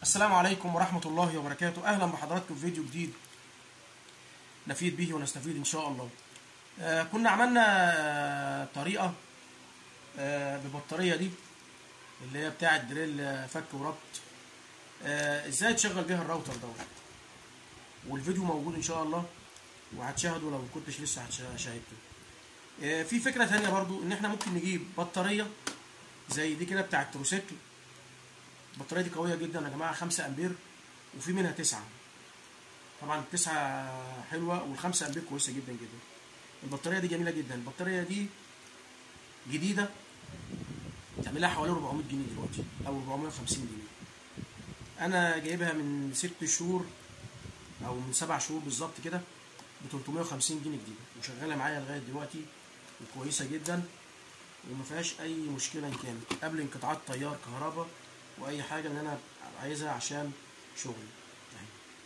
السلام عليكم ورحمة الله وبركاته أهلا بحضراتكم في فيديو جديد نفيد به ونستفيد إن شاء الله آه كنا عملنا آه طريقة آه ببطارية دي اللي هي بتاعة دريل آه، فك وربط آه ازاي تشغل بيها الراوتر دوت والفيديو موجود ان شاء الله وهتشاهده لو كنتش لسه هتشا- شاهدته آه في فكرة تانية برضو ان احنا ممكن نجيب بطارية زي دي كده بتاعة تروسيكل البطارية دي قوية جدا يا جماعة 5 امبير وفي منها 9 طبعا التسعة حلوة والخمسة امبير كويسة جدا جدا البطارية دي جميلة جدا البطارية دي جديدة تعملها حوالي 400 جنيه دلوقتي او 450 جنيه انا جايبها من ست شهور او من سبع شهور بالظبط كده ب 350 جنيه جديده وشغاله معايا لغايه دلوقتي وكويسه جدا وما فيهاش اي مشكله ان كانت قبل انقطاعات تيار كهرباء واي حاجه ان انا عايزها عشان شغلي أهي.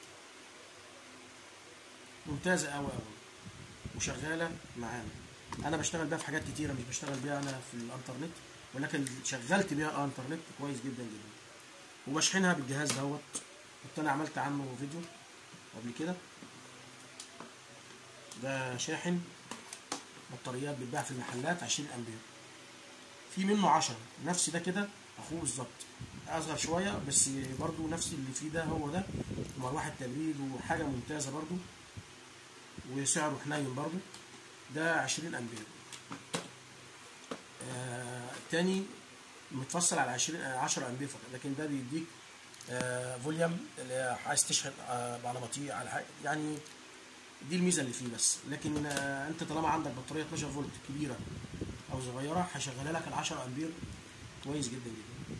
ممتازه قوي قوي وشغاله معانا انا بشتغل بيها في حاجات كتيره مش بشتغل بيها انا في الانترنت ولكن شغلت بيها الانترنت كويس جدا جدا وبشحنها بالجهاز دوت كنت انا عملت عنه فيديو قبل كده ده شاحن بطاريات بتتباع في المحلات 20 امبير في منه 10 نفس ده كده اخوه بالظبط اصغر شويه بس برضو نفس اللي فيه ده هو ده مروحه تبريد وحاجه ممتازه برضو وسعره حنين برضو ده 20 امبير آه تاني متفصل على 20 آه، 10 امبير فقط لكن ده بيديك آه فوليوم اللي هي عايز تشحن آه على بطيء على حاجه يعني دي الميزه اللي فيه بس لكن آه انت طالما عندك بطاريه 12 فولت كبيره او صغيره هشغلها لك ال 10 امبير كويس جدا جدا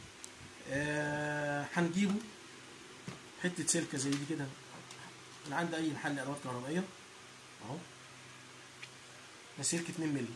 آه هنجيبه حته سلكه زي دي كده من عند اي محل ادوات كهربائيه اهو ده سلك 2 مللي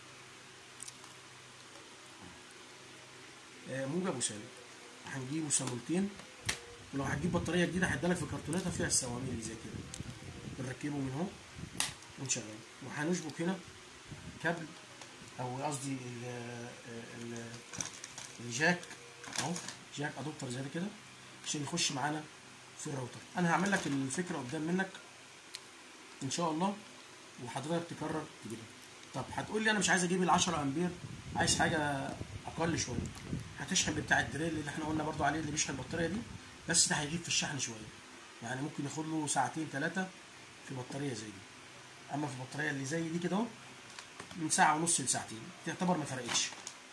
آه، موجب وسالب هنجيبه صامولتين ولو هتجيب بطاريه جديده هيدالك في كرتونتها فيها الصواميل اللي زي كده بنركبه من هنا ونشغله وهنشبك هنا كابل او قصدي ال- ال- الجاك اهو جاك ادوبتر زي ده كده عشان يخش معانا في الراوتر انا هعمل لك الفكره قدام منك ان شاء الله وحضرتك تكرر تجيبها طب هتقول لي انا مش عايز اجيب ال 10 امبير عايز حاجه اقل شويه هتشحن بتاع الدريل اللي احنا قلنا برضو عليه اللي بيشحن البطاريه دي بس ده هيجيب في الشحن شويه يعني ممكن ياخد له ساعتين ثلاثه في بطاريه زي دي اما في البطاريه اللي زي دي كده اهو من ساعه ونص لساعتين تعتبر ما فرقتش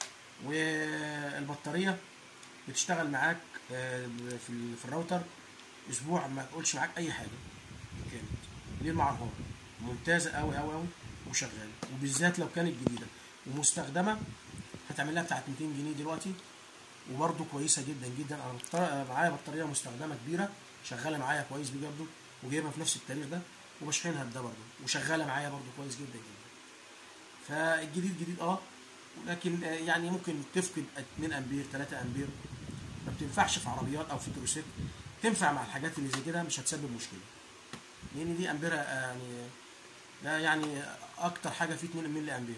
والبطاريه بتشتغل معاك آه، في ال- في الراوتر اسبوع ما تقولش معاك اي حاجه كانت ليل مع نهار ممتازه قوي قوي قوي وشغاله وبالذات لو كانت جديده ومستخدمه هتعمل لها بتاعت 200 جنيه دلوقتي وبرده كويسه جدا جدا انا بطر- معايا بطاريه مستخدمه كبيره شغاله معايا كويس بجد وجايبها في نفس التاريخ ده وبشحنها بده برده وشغاله معايا برده كويس جدا جدا فالجديد جديد اه لكن آه، يعني ممكن تفقد 2 امبير 3 امبير ما بتنفعش في عربيات او في تروسيت تنفع مع الحاجات اللي زي كده مش هتسبب مشكله لان دي امبيره آه، يعني ده يعني اكتر حاجه فيه 2 ملي امبير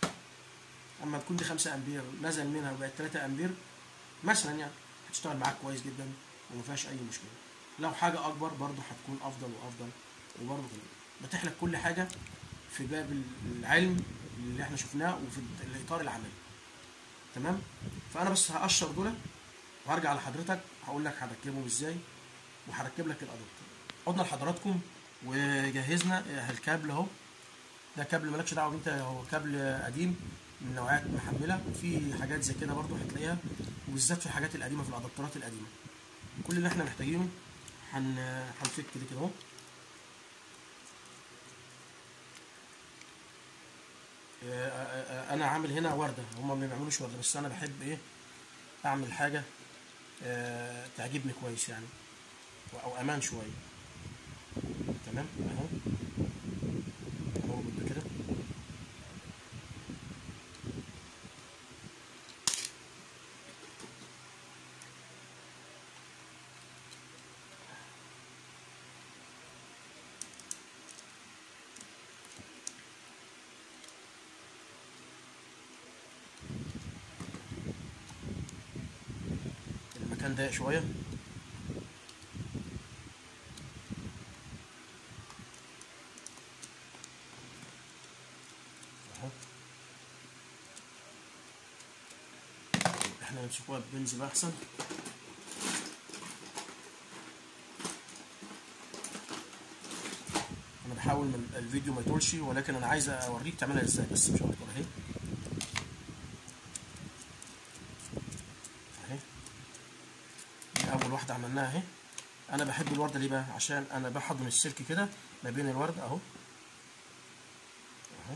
اما تكون دي 5 امبير نزل منها وبقت 3 امبير مثلا يعني هتشتغل معاك كويس جدا وما فيهاش اي مشكله لو حاجه اكبر برضه هتكون افضل وافضل وبرضه كده بتح لك كل حاجه في باب العلم اللي احنا شفناه وفي الاطار العملي تمام فانا بس هقشر دول وهرجع لحضرتك هقول لك هركبهم ازاي وهركب لك الادابتر قلنا لحضراتكم وجهزنا الكابل اهو ده كابل مالكش دعوه بيه انت هو كابل قديم من نوعيات محمله وفي حاجات زي كده برضو هتلاقيها وبالذات في الحاجات القديمه في الادابترات القديمه كل اللي احنا محتاجينه هن هنفك دي كده اهو آه، آه، آه، انا عامل هنا ورده هما ما بيعملوش ورده بس انا بحب ايه اعمل حاجه آه، تعجبني كويس يعني او امان شويه تمام اهو اهو بده كده المكان ضيق شويه خلينا نمسكوها بنزل احسن انا بحاول من الفيديو ما يطولش ولكن انا عايز اوريك تعملها ازاي بس مش اكتر اهي اهي دي اول واحده عملناها اهي انا بحب الورده ليه بقى عشان انا بحضن السلك كده ما بين الورد اهو اهو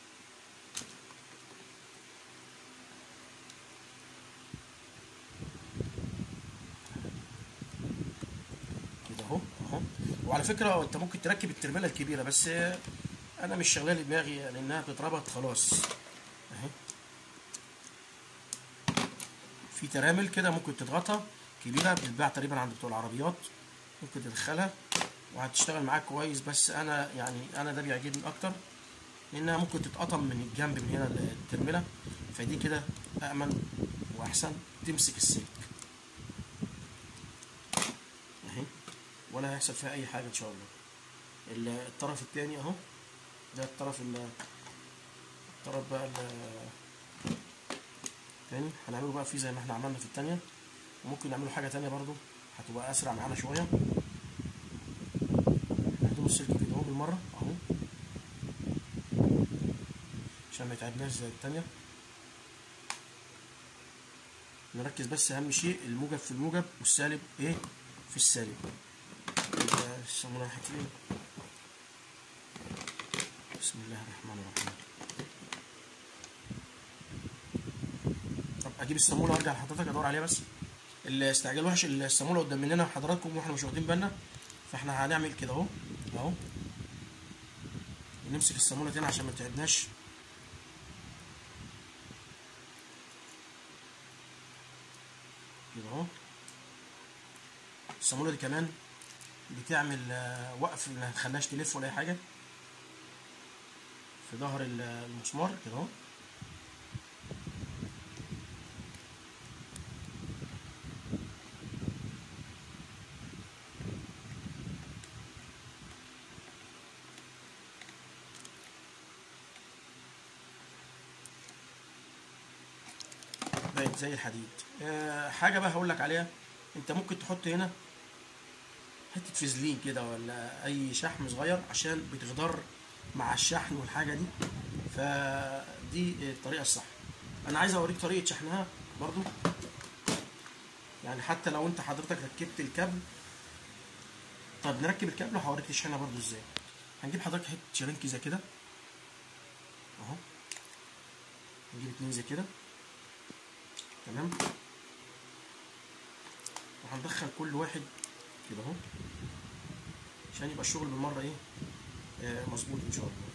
كده اهو اهو وعلى فكره انت ممكن تركب الترميله الكبيره بس انا مش شغال دماغي لانها بتتربط خلاص اهي في ترامل كده ممكن تضغطها كبيره بتتباع تقريبا عند بتوع العربيات ممكن تدخلها وهتشتغل معاك كويس بس انا يعني انا ده بيعجبني اكتر لانها ممكن تتقطم من الجنب من هنا الترميله فدي كده امن واحسن تمسك السلك اهي ولا هيحصل فيها اي حاجه ان شاء الله الطرف التاني اهو ده الطرف ال الطرف بقى التاني هنعمله بقى فيه زي ما احنا عملنا في التانية وممكن نعمله حاجة تانية برضو هتبقى أسرع معانا شوية نهدم السلك كده اهو بالمرة اهو عشان ما يتعبناش زي التانية نركز بس أهم شيء الموجب في الموجب والسالب ايه في السالب الصمولة راحت فين بسم الله الرحمن الرحيم طب اجيب الصاموله وارجع لحضرتك ادور عليها بس الاستعجال وحش الصاموله قدام مننا حضراتكم واحنا مش واخدين بالنا فاحنا هنعمل كده اهو اهو نمسك الصاموله تاني عشان ما تعبناش كده اهو الصاموله دي كمان بتعمل وقف ما تخليهاش تلف ولا اي حاجه في ظهر المسمار كده اهو بقت زي الحديد أه حاجه بقى هقول لك عليها انت ممكن تحط هنا حته فازلين كده ولا اي شحم صغير عشان بتغدر مع الشحن والحاجه دي فدي الطريقه الصح انا عايز اوريك طريقه شحنها برضو يعني حتى لو انت حضرتك ركبت الكابل طب نركب الكابل وهوريك تشحنها برضو ازاي هنجيب حضرتك حته شرنكي زي كده اهو نجيب اتنين زي كده تمام وهندخل كل واحد كده اهو عشان يبقى الشغل بالمره ايه آه مظبوط ان شاء الله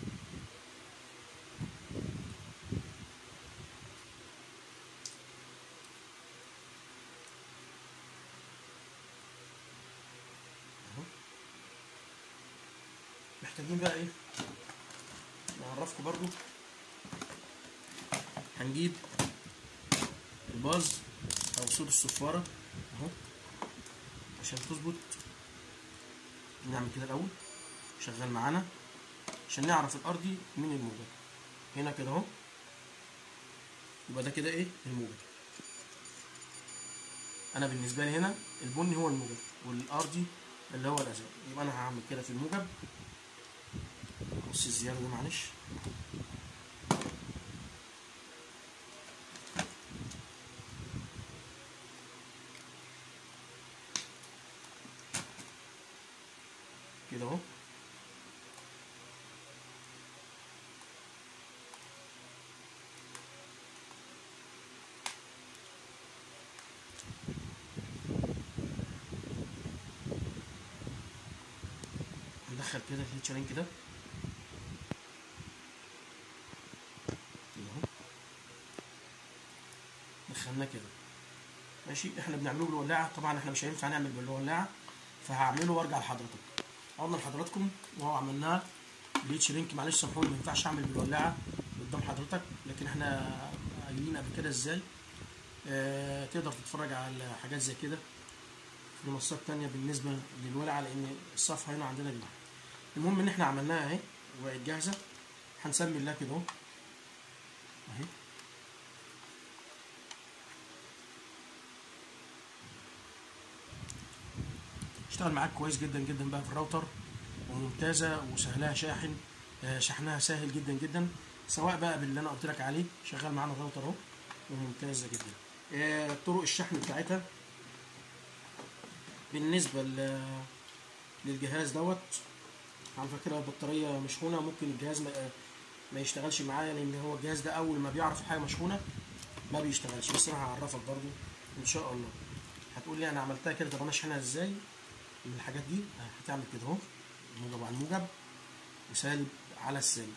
اهو محتاجين بقى ايه نعرفكم برضو هنجيب الباز او صوت الصفاره اهو عشان تظبط نعمل كده الاول شغال معانا عشان نعرف الارضي من الموجب هنا كده اهو يبقى ده كده ايه الموجب انا بالنسبه لي هنا البني هو الموجب والارضي اللي هو الازرق يبقى انا هعمل كده في الموجب بص الزياده ده معلش كده اهو ندخل كده الهيتشرين كده اهو دخلناه كده ماشي احنا بنعمله بالولاعه طبعا احنا مش هينفع نعمل بالولاعه فهعمله وارجع لحضرتك قلنا لحضراتكم وهو عملناها ليتش لينك معلش سامحوني ما ينفعش اعمل بالولاعه قدام حضرتك لكن احنا قايلين قبل كده ازاي آه تقدر تتفرج على حاجات زي كده في منصات تانية بالنسبة للولعة لأن الصفحة هنا عندنا جديدة المهم إن إحنا عملناها أهي وبقت جاهزة هنسمي الله كده أهو أهي اشتغل معاك كويس جدا جدا بقى في الراوتر وممتازه وسهلها شاحن آه، شحنها سهل جدا جدا سواء بقى باللي انا قلت لك عليه شغال معانا الراوتر اهو وممتازه جدا آه، طرق الشحن بتاعتها بالنسبه ل- للجهاز دوت على فكره البطاريه مشحونه ممكن الجهاز ما, ما يشتغلش معايا لان هو الجهاز ده اول ما بيعرف الحاجه مشحونه ما بيشتغلش بس انا هعرفك برضو ان شاء الله هتقول لي انا عملتها كده طب انا اشحنها ازاي من الحاجات دي هتعمل كده اهو موجب على الموجب وسالب على السالب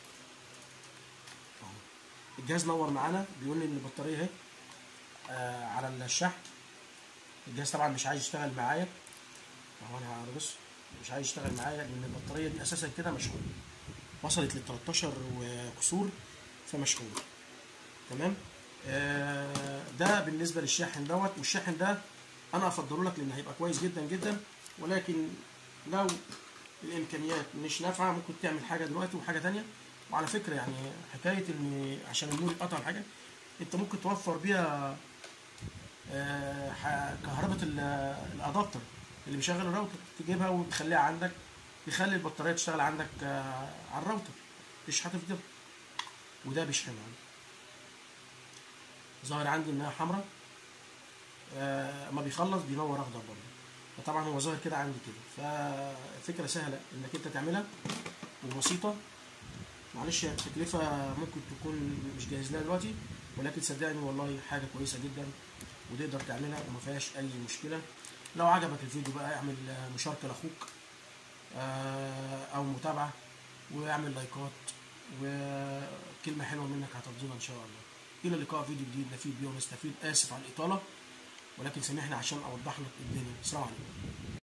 اهو الجهاز نور معانا بيقول لي ان البطاريه اهي آه على الشحن الجهاز طبعا مش عايز يشتغل معايا اهو انا بص مش عايز يشتغل معايا لان البطاريه دي اساسا كده مشحونه وصلت لل 13 وكسور فمشحونه تمام آه ده بالنسبه للشاحن دوت والشاحن ده انا افضله لك لان هيبقى كويس جدا جدا ولكن لو الامكانيات مش نافعه ممكن تعمل حاجه دلوقتي وحاجه تانية وعلى فكره يعني حكايه ان عشان النور يتقطع حاجه انت ممكن توفر بيها آه، ح- كهرباء ال- الادابتر اللي بيشغل الراوتر تجيبها وتخليها عندك يخلي البطاريه تشتغل عندك آه، على الراوتر مش هتفضل وده بيشحن عندي ظاهر عندي انها حمراء آه، اما بيخلص بينور اخضر برضه فطبعا هو ظاهر كده عندي كده ففكره سهله انك انت تعملها وبسيطه معلش هي التكلفه ممكن تكون مش جاهز لها دلوقتي ولكن صدقني والله حاجه كويسه جدا وتقدر تعملها وما فيهاش اي مشكله لو عجبك الفيديو بقى اعمل آه، مشاركه لاخوك آه، او متابعه واعمل لايكات وكلمه حلوه منك هترضينا ان شاء الله الى اللقاء فيديو جديد نفيد بيه ونستفيد اسف على الاطاله ولكن سامحني عشان اوضح لك الدنيا السلام عليكم